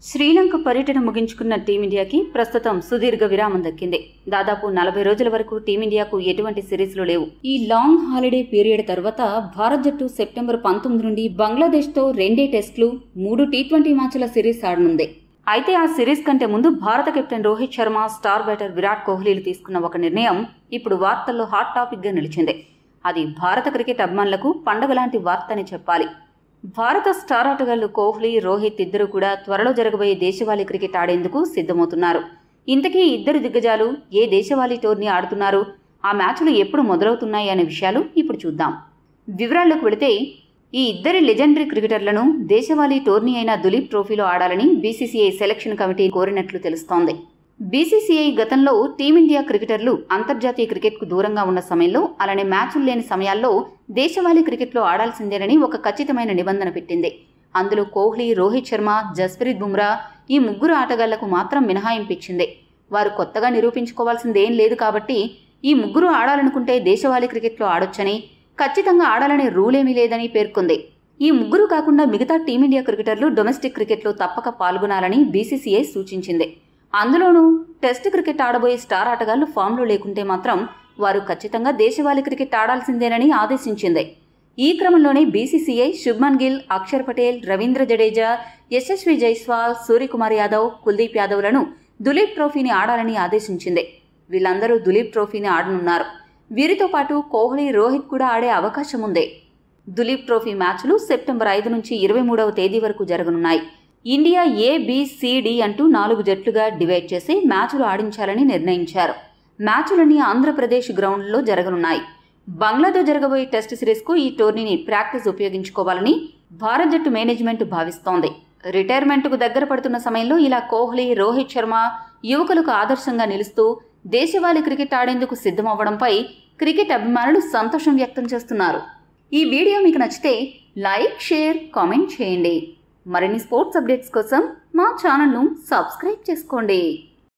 శ్రీలంక పర్యటన ముగించుకున్న టీమిండియాకి ప్రస్తుతం సుదీర్ఘ విరామం దక్కింది దాదాపు నలభై రోజుల వరకు టీమిండియాకు ఎటువంటి సిరీస్లు లేవు ఈ లాంగ్ హాలిడే పీరియడ్ తర్వాత భారత్ జట్టు సెప్టెంబర్ పంతొమ్మిది నుండి బంగ్లాదేశ్తో రెండే టెస్టులు మూడు టీ ట్వంటీ మ్యాచ్ల సిరీస్ ఆడనుంది అయితే ఆ సిరీస్ కంటే ముందు భారత captain Rohit Sharma star batter Virat కోహ్లీలు తీసుకున్న ఒక నిర్ణయం ఇప్పుడు వార్తల్లో హాట్ టాపిక్గా నిలిచింది అది భారత క్రికెట్ అభిమానులకు పండగ లాంటి వార్త అని చెప్పాలి భారత స్టార్ ఆటగాళ్లు కోహ్లీ రోహిత్ ఇద్దరు కూడా త్వరలో జరగబోయే దేశవాళీ క్రికెట్ ఆడేందుకు సిద్ధమవుతున్నారు ఇంతకీ ఈ ఇద్దరు దిగ్గజాలు ఏ దేశవాళీ టోర్నీ ఆడుతున్నారు ఆ మ్యాచ్లు ఎప్పుడు మొదలవుతున్నాయి అనే విషయాలు ఇప్పుడు చూద్దాం వివరాల్లోకి వెళితే ఈ ఇద్దరి లెజెండరీ క్రికెటర్లను దేశవాళీ టోర్నీ అయిన దులీప్ ట్రోఫీలో ఆడాలని బీసీసీఐ సెలక్షన్ కమిటీ కోరినట్లు తెలుస్తోంది బీసీసీఐ గతంలో టీమిండియా క్రికెటర్లు అంతర్జాతీయ క్రికెట్కు దూరంగా ఉన్న సమయంలో అలానే మ్యాచ్లు లేని సమయాల్లో దేశవాళీ క్రికెట్లో ఆడాల్సిందేనని ఒక ఖచ్చితమైన నిబంధన పెట్టింది అందులో కోహ్లీ రోహిత్ శర్మ జస్ప్రీత్ బుమ్రా ఈ ముగ్గురు ఆటగాళ్లకు మాత్రం మినహాయింపు ఇచ్చింది వారు కొత్తగా నిరూపించుకోవాల్సిందేం లేదు కాబట్టి ఈ ముగ్గురు ఆడాలనుకుంటే దేశవాళీ క్రికెట్లో ఆడొచ్చని ఖచ్చితంగా ఆడాలనే రూలేమీ లేదని పేర్కొంది ఈ ముగ్గురు కాకుండా మిగతా టీమిండియా క్రికెటర్లు డొమెస్టిక్ క్రికెట్లో తప్పక పాల్గొనాలని బీసీసీఐ సూచించింది అందులోనూ టెస్ట్ క్రికెట్ ఆడబోయే స్టార్ ఆటగాళ్లు ఫామ్లో లేకుంటే మాత్రం వారు ఖచ్చితంగా దేశవాళీ క్రికెట్ ఆడాల్సిందేనని ఆదేశించింది ఈ క్రమంలోనే బీసీసీఐ శుభ్మన్ గిల్ అక్షర్ పటేల్ రవీంద్ర జడేజా యశస్వి జైస్వాల్ సూర్యకుమార్ యాదవ్ కుల్దీప్ యాదవ్లను దులీప్ ట్రోఫీని ఆడాలని ఆదేశించింది వీళ్ళందరూ దులీప్ ట్రోఫీని ఆడనున్నారు వీరితో పాటు కోహ్లీ రోహిత్ కూడా ఆడే అవకాశం ఉంది దులీప్ ట్రోఫీ మ్యాచ్లు సెప్టెంబర్ ఐదు నుంచి ఇరవై మూడవ తేదీ వరకు జరగనున్నాయి India A B, C, D అంటూ నాలుగు జట్లుగా డివైడ్ చేసి మ్యాచ్లు ఆడించాలని నిర్ణయించారు మ్యాచ్లన్నీ ఆంధ్రప్రదేశ్ గ్రౌండ్లో జరగనున్నాయి బంగ్లాతో జరగబోయే టెస్ట్ సిరీస్కు ఈ టోర్నీని ప్రాక్టీస్ ఉపయోగించుకోవాలని భారత జట్టు మేనేజ్మెంట్ భావిస్తోంది రిటైర్మెంట్కు దగ్గర పడుతున్న సమయంలో ఇలా కోహ్లీ రోహిత్ శర్మ యువకులకు ఆదర్శంగా నిలుస్తూ దేశవాళీ క్రికెట్ ఆడేందుకు సిద్ధమవ్వడంపై క్రికెట్ అభిమానులు సంతోషం వ్యక్తం చేస్తున్నారు ఈ వీడియో మీకు నచ్చితే లైక్ షేర్ కామెంట్ చేయండి మరిన్ని స్పోర్ట్స్ అప్డేట్స్ కోసం మా ఛానల్ను సబ్స్క్రైబ్ చేసుకోండి